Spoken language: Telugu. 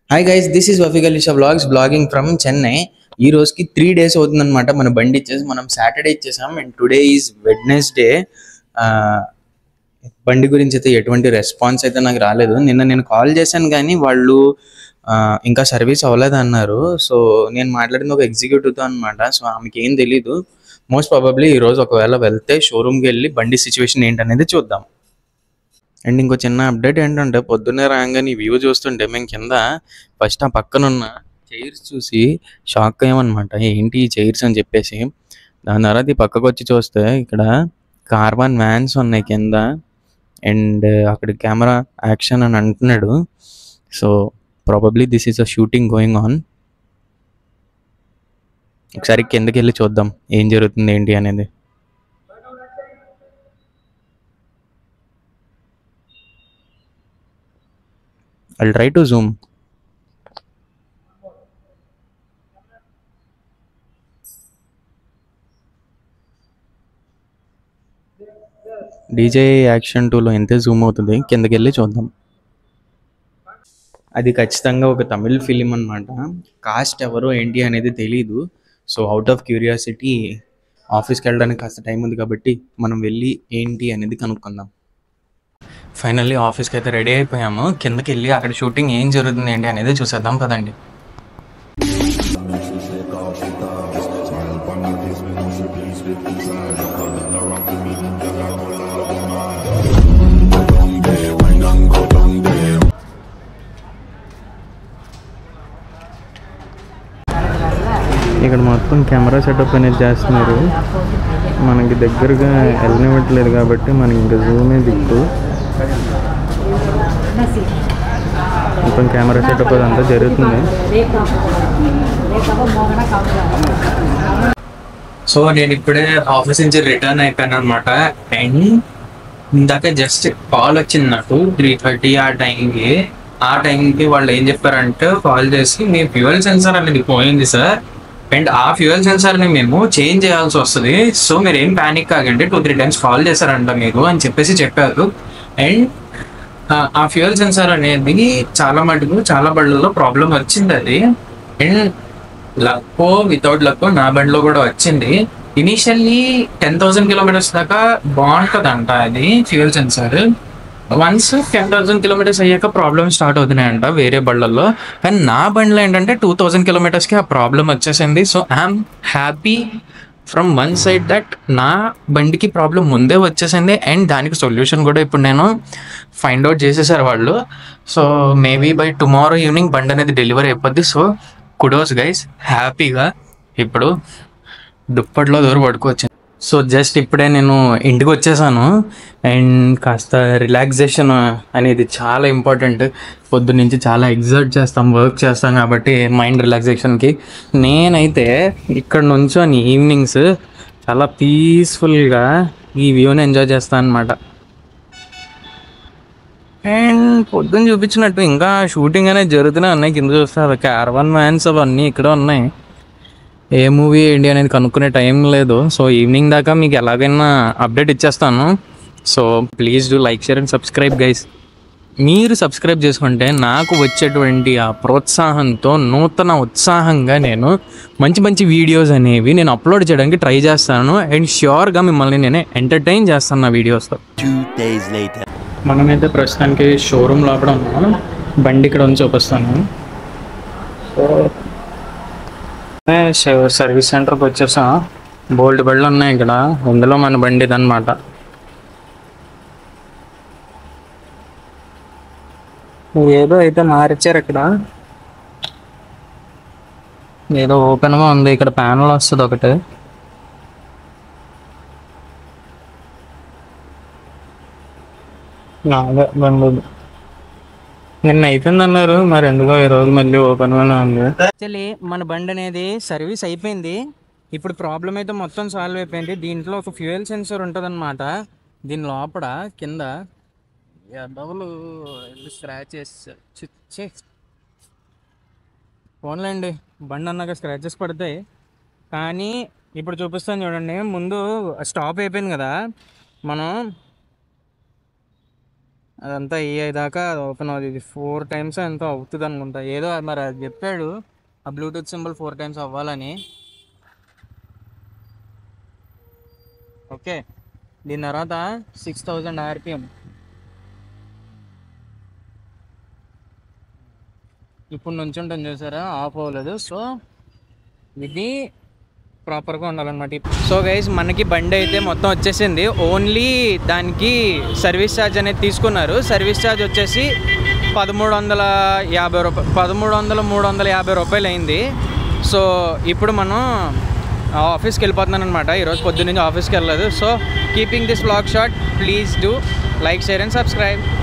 Hi guys this is Wafiq Alisha vlogs vlogging from Chennai ఈ రోజుకి త్రీ డేస్ అవుతుందన్నమాట మన బండి ఇచ్చేసి మనం సాటర్డే ఇచ్చేసాం అండ్ టుడే ఈజ్ వెడ్నెస్డే బండి గురించి అయితే ఎటువంటి రెస్పాన్స్ అయితే నాకు రాలేదు నిన్న నేను కాల్ చేశాను కానీ వాళ్ళు ఆ, ఇంకా సర్వీస్ అవ్వలేదు అన్నారు సో నేను మాట్లాడింది ఒక ఎగ్జిక్యూటివ్తో అనమాట సో ఆమెకి ఏం తెలీదు మోస్ట్ ప్రాబబ్లీ ఈ రోజు ఒకవేళ వెళ్తే షోరూమ్కి వెళ్ళి బండి సిచ్యువేషన్ ఏంటనేది చూద్దాం అండ్ ఇంకో చిన్న అప్డేట్ ఏంటంటే పొద్దున్నే రాగానే ఈ వ్యూ చూస్తుంటే మేము కింద ఫస్ట్ ఆ పక్కన ఉన్న చైర్స్ చూసి షాక్ అయ్యామన్నమాట ఏంటి ఈ చైర్స్ అని చెప్పేసి దాని తర్వాత ఈ పక్కకు వచ్చి చూస్తే ఇక్కడ కార్బన్ వ్యాన్స్ ఉన్నాయి కింద అండ్ అక్కడ కెమెరా యాక్షన్ అని అంటున్నాడు so probably this is a shooting going on ఒకసారి కిందకి వెళ్ళి చూద్దాం ఏం జరుగుతుంది ఏంటి అనేది I'll try to zoom. DJ action టూలో ఎంతే జూమ్ అవుతుంది కిందకి వెళ్ళి చూద్దాం అది ఖచ్చితంగా ఒక తమిళ్ ఫిలిం అన్నమాట కాస్ట్ ఎవరో ఏంటి అనేది తెలీదు సో అవుట్ ఆఫ్ క్యూరియాసిటీ ఆఫీస్కి వెళ్ళడానికి కాస్త టైం ఉంది కాబట్టి మనం వెళ్ళి ఏంటి అనేది కనుక్కుందాం ఫైనల్లీ ఆఫీస్కి అయితే రెడీ అయిపోయాము కిందకి వెళ్ళి అక్కడ షూటింగ్ ఏం జరుగుతుంది ఏంటి అనేది చూసేద్దాం పదండి ఇక్కడ మొత్తం కెమెరా సెటప్ అనేది చేస్తున్నారు మనకి దగ్గరగా వెళ్ళనివ్వట్లేదు కాబట్టి మనకి ఇంకా జూమే దిక్కు మొత్తం కెమెరా సెటప్ అదంతా జరుగుతుంది సో నేను ఇప్పుడే ఆఫీస్ నుంచి రిటర్న్ అయిపోయాను అనమాట అండ్ ఇందాక జస్ట్ కాల్ వచ్చింది నాకు త్రీ థర్టీ ఆ టైంకి ఆ టైంకి వాళ్ళు ఏం చెప్పారంటే కాల్ చేసి మీ ఫ్యూయల్ సెన్సార్ అనేది పోయింది సార్ అండ్ ఆ ఫ్యూయల్ సెన్సార్ని మేము చేంజ్ చేయాల్సి వస్తుంది సో మీరు ఏం ప్యానిక్ కాకండి టూ త్రీ టైమ్స్ కాల్ చేశారంట మీరు అని చెప్పేసి చెప్పారు అండ్ ఆ ఫ్యూయల్ సెన్సార్ అనేది చాలా మటుకు చాలా బళ్ళలో ప్రాబ్లం వచ్చింది అది అండ్ లక్కో వితౌట్ లక్కో నా బండిలో కూడా వచ్చింది ఇనీషియల్లీ టెన్ థౌసండ్ కిలోమీటర్స్ దాకా బాగుంటుందంట అది fuel sensor once ten thousand kilometres అయ్యాక ప్రాబ్లమ్ స్టార్ట్ అవుతున్నాయంట వేరే బళ్ళల్లో కానీ నా బండిలో ఏంటంటే టూ థౌసండ్ కిలోమీటర్స్కి ఆ ప్రాబ్లం వచ్చేసింది so I'm happy from one side that నా బండికి ప్రాబ్లం ముందే వచ్చేసింది అండ్ దానికి సొల్యూషన్ కూడా ఇప్పుడు నేను ఫైండ్ అవుట్ చేసేసారు వాళ్ళు so maybe by tomorrow evening బండి అనేది డెలివరీ అయిపోద్ది సో కుడోస్ గైస్ హ్యాపీగా ఇప్పుడు దుప్పట్లో దూరం పడుకోవచ్చు సో జస్ట్ ఇప్పుడే నేను ఇంటికి వచ్చేసాను అండ్ కాస్త రిలాక్సేషన్ అనేది చాలా ఇంపార్టెంట్ పొద్దు నుంచి చాలా ఎగ్జర్ట్ చేస్తాం వర్క్ చేస్తాం కాబట్టి మైండ్ రిలాక్సేషన్కి నేనైతే ఇక్కడ నుంచొని ఈవినింగ్స్ చాలా పీస్ఫుల్గా ఈ వ్యూని ఎంజాయ్ చేస్తాను అనమాట అండ్ పొద్దున్న చూపించినట్టు ఇంకా షూటింగ్ అనేది జరుగుతూనే ఉన్నాయి కింద చూస్తే అవి కార్వన్ మ్యాన్స్ అవన్నీ ఇక్కడ ఉన్నాయి ఏ మూవీ ఏంటి అనేది కనుక్కునే టైం లేదు సో ఈవినింగ్ దాకా మీకు ఎలాగైనా అప్డేట్ ఇచ్చేస్తాను so please do like share and subscribe guys మీరు సబ్స్క్రైబ్ చేసుకుంటే నాకు వచ్చేటువంటి ఆ ప్రోత్సాహంతో నూతన ఉత్సాహంగా నేను మంచి మంచి వీడియోస్ అనేవి నేను అప్లోడ్ చేయడానికి ట్రై చేస్తాను అండ్ ష్యూర్గా మిమ్మల్ని నేను ఎంటర్టైన్ చేస్తాను నా వీడియోస్తో Two days later. మనమైతే ప్రస్తుతానికి షోరూమ్ లోపల ఉన్నాం బండి ఇక్కడ ఉంది చూపిస్తాను సో సర్వీస్ సెంటర్కి వచ్చేసాం బోల్డ్ బళ్ళు ఉన్నాయి ఇక్కడ అందులో మన బండి ఇదన్నమాట ఏదో అయితే మార్చారు ఇక్కడ ఏదో ఓపెన్గా ఉంది ఇక్కడ ప్యానల్ వస్తుంది ఒకటి అదే బండి నిన్న అయిపోయింది అన్నారు మరి ఎందుకో ఈ రోజు మళ్ళీ ఓపెన్ గానే ఉంది యాక్చువల్లీ మన బండి అనేది సర్వీస్ అయిపోయింది ఇప్పుడు ప్రాబ్లం అయితే మొత్తం సాల్వ్ అయిపోయింది దీంట్లో ఒక ఫ్యూయల్ సెన్సర్ ఉంటుంది దీని లోపల కింద డబుల్ స్క్రాచెస్ ఫోన్లేండి బండి అన్నాక స్క్రాచెస్ పడతాయి కానీ ఇప్పుడు చూపిస్తాను చూడండి ముందు స్టాప్ అయిపోయింది కదా మనం అదంతా ఏ అయ్యేదాకా అది ఓపెన్ అవుతుంది ఇది ఫోర్ టైమ్స్ ఎంతో అవుతుంది అనుకుంటా ఏదో మరి అది చెప్పాడు ఆ బ్లూటూత్ సింబల్ ఫోర్ టైమ్స్ అవ్వాలని ఓకే దీని తర్వాత సిక్స్ థౌజండ్ ఆర్పిఎం ఇప్పుడు నుంచి ఉంటుంది చూసారా ఆఫ్ అవ్వలేదు సో ఇది ప్రాపర్గా ఉండాలన్నమాట సో గైస్ మనకి బండి అయితే మొత్తం వచ్చేసింది ఓన్లీ దానికి సర్వీస్ ఛార్జ్ అనేది తీసుకున్నారు సర్వీస్ ఛార్జ్ వచ్చేసి పదమూడు వందల యాభై రూపాయలు పదమూడు వందల మూడు వందల యాభై రూపాయలు అయింది సో ఇప్పుడు మనం ఆఫీస్కి వెళ్ళిపోతున్నాను అనమాట ఈరోజు పొద్దున్నుంచి ఆఫీస్కి వెళ్ళలేదు so keeping this vlog short please do like share and subscribe